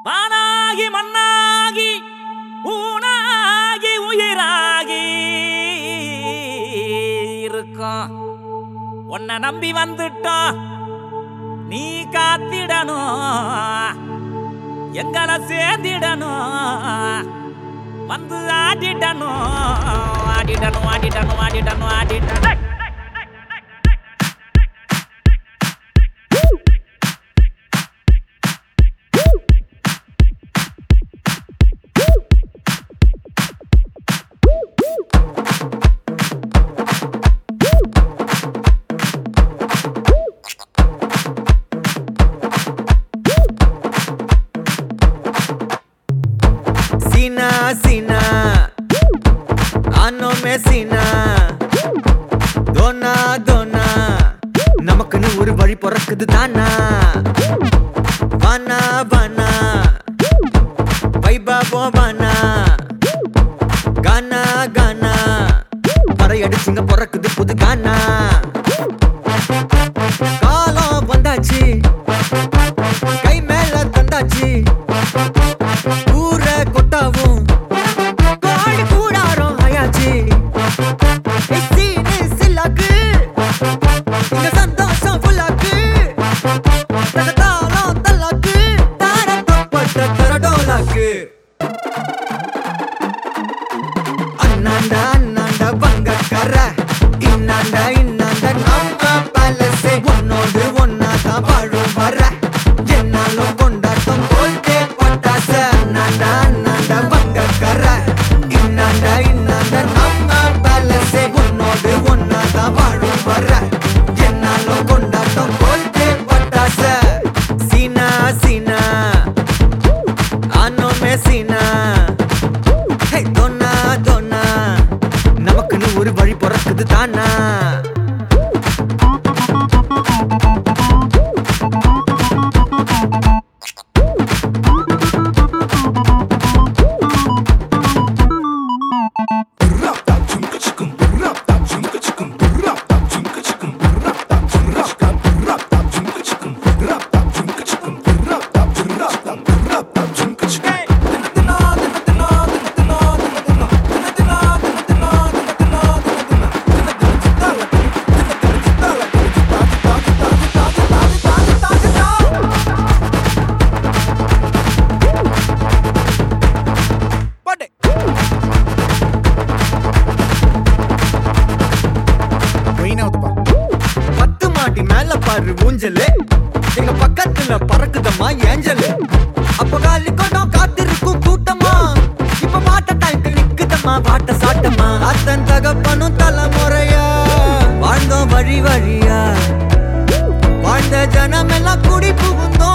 வானாகி மண்ணாகி ஊனாகி உயிராகி இருக்கோம் உன்னை நம்பி வந்துட்டோம் நீ காத்திடணும் எங்களை சேர்ந்திடணும் வந்து ஆடிடணும் ஆடிடணும் ஆடிடணும் ஆடிடணும் ஆடிடணும் சீனா சீனா ஆனோ மே சீனா தோனா தோனா நமக்குன்னு ஒரு வழி பிறக்குது தானா வானா வானா வைபா போவானா கானா கானா பறையடிச்சுங்க பிறக்குது புது கானா காலம் வந்தாச்சு கை மேல தந்தாச்சு ஊர கொட்டாவும் கோடி கூடாரம் ஆயாச்சு எஸ்ஸீனு சில்லாக்கு இங்க சந்தோஷம் ஃபுல்லாக்கு தகதாளம் தல்லாக்கு தாரப்பட்ட தரடோலாக்கு அண்ணாண்டா அண்ணாண்டா பங்கக்கர இன்னாண்டா இன்னாண்டா நம்ம பலசே உன்னோடு ஒன்னாதான் வாழும் வர என்னாலும் கொண்டாட்டம் போல்டே பட்டாச அண்ணாண்டா அண்ணாண்டா பங்கக்கர இன்னாண்டா இன்னாண்டா நம்ம பலசே உன்னோடு ஒன்னாதான் வாழும் வர என்னாலும் கொண்டாட்டம் போல்டே பட்டாச சீனா சீனா ஆனோ மே சீனா ஹே தோனா தோனா நமக்குன்னு ஒரு வழி பிறக்குது தானா பத்து மாடி மேல பாரு ஊஞ்சலு எங்க பக்கத்துல பறக்குதம்மா ஏஞ்சலு அப்ப காலி கொண்டோம் காத்திருக்கும் கூட்டமா இப்ப மாட்ட டைம் நிக்குதம்மா பாட்ட சாட்டமா அத்தன் தகப்பனும் தலைமுறையா வாழ்ந்தோம் வழி வழியா வாழ்ந்த ஜனமெல்லாம் குடி புகுந்தோம்